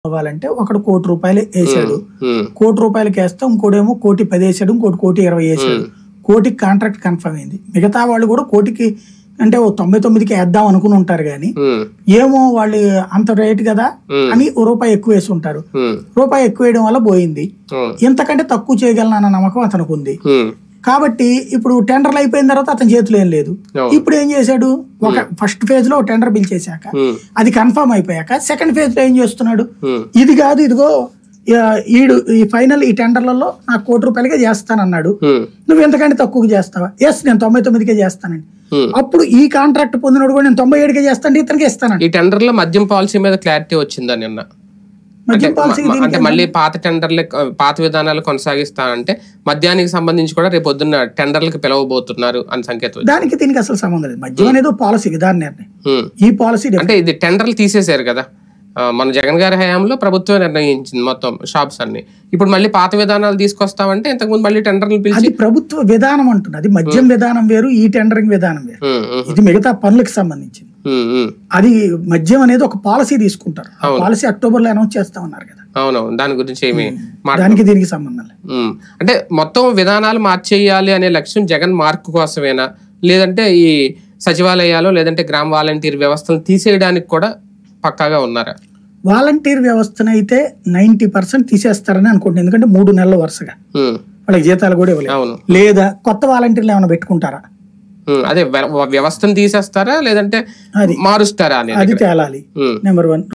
అవ్వాలంటే ఒకడు కోటి రూపాయలు వేసాడు ఉమ్, కోటి రూపాయలకి వేస్తే ఇంకోడేమో కోటి పది వేసాడు ఇంకోటి కోటి ఇరవై వేసాడు కోటికి కాంట్రాక్ట్ కన్ఫర్మ్ అయింది మిగతా వాళ్ళు కూడా కోటికి అంటే ఓ తొంభై తొమ్మిదికి వేద్దాం అనుకుని ఉంటారు కానీ ఉమ్, ఏమో వాళ్ళు అంత రేట్ కదా ఉమ్, అని ఓ రూపాయి ఎక్కువ వేసి ఉంటారు ఉమ్, రూపాయి ఎక్కువ వేయడం వల్ల పోయింది ఉమ్, ఇంతకంటే తక్కువ చేయగలను అన్న నమ్మకం అతనికి ఉంది ఉమ్, కాబట్టి ఇప్పుడు టెండర్లు అయిపోయిన తర్వాత అతని చేతిలో ఏం లేదు అవును. ఇప్పుడు ఏం చేశాడు ఒక ఫస్ట్ ఫేజ్ లో టెండర్ బిల్ చేశాక ఉమ్, అది కన్ఫర్మ్ అయిపోయాక సెకండ్ ఫేజ్ లో ఏం చేస్తున్నాడు ఉమ్, ఇది కాదు ఇదిగో ఆ, ఈడు ఈ ఫైనల్ ఈ టెండర్లలో నాకు కోటి రూపాయలకే చేస్తానన్నాడు ఉమ్, నువ్వు ఎంతకంటే తక్కువకి చేస్తావా ఎస్ నేను తొంభై తొమ్మిదికే చేస్తానండి ఉమ్. అప్పుడు ఈ కాంట్రాక్ట్ పొందినోడు కూడా నేను తొంభై ఏడుకే చేస్తాను ఇతనికి ఇస్తానండి ఈ టెండర్ లో మద్యం పాలసీ మీద క్లారిటీ వచ్చిందా నిన్న అంటే మద్యం పాలసీ మ- అంటే మళ్ళీ పాత టెండర్లు పాత విధానాలు కొనసాగిస్తానంటే మద్యానికి సంబంధించి కూడా రేపు పొద్దున్న టెండర్లకు పిలవబోతున్నారు అని సంకేతం వచ్చింది. దానికి దీనికి అసలు సంబంధం లేదు మద్యం అనేది పాలసీ విధాన నిర్ణయం ఉమ్. ఈ పాలసీ అంటే ఇది టెండర్లు తీసేశారు కదా ఆ, మన జగన్ గారి హయాంలో ప్రభుత్వం నిర్ణయించింది మొత్తం షాప్స్ అన్ని ఇప్పుడు మళ్ళీ పాత విధానాలు తీసుకొస్తామంటే ఇంతకుముందు మళ్ళీ టెండర్లు పిలిచి అది ప్రభుత్వ విధానం అంటుంది అది మద్యం విధానం వేరు ఈ టెండరింగ్ విధానం వేరు ఉమ్, ఉమ్, ఇది మిగతా పనులకు సంబంధించింది ఉమ్, ఉమ్. అది మద్యం అనేది ఒక పాలసీ తీసుకుంటారు ఆ పాలసీ అక్టోబర్ లో అనౌన్స్ చేస్తామన్నారు కదా అవునవును దాని గురించి ఏమి మాట దానికి దీనికి సంబంధం లేదు ఉమ్. అంటే మొత్తం విధానాలు మార్చేయాలి అనే లక్ష్యం జగన్ మార్క్ కోసమేనా లేదంటే ఈ సచివాలయాలు లేదంటే గ్రామ వాలంటీర్ వ్యవస్థను తీసేయడానికి కూడా పక్కాగా ఉన్నారా వాలంటీర్ వ్యవస్థను అయితే నైన్టీ పర్సెంట్ తీసేస్తారని అనుకుంటున్నాను ఎందుకంటే మూడు నెలల వరుసగా ఉమ్, వాళ్ళకి జీతాలు కూడా ఇవ్వలేదు అవును లేదా కొత్త వాలంటీర్లు ఏమైనా పెట్టుకుంటారా ఉమ్, అదే వ్య- వ్యవస్థను తీసేస్తారా లేదంటే అది మారుస్తారా అనేది అది తేలాలి ఉమ్. Number one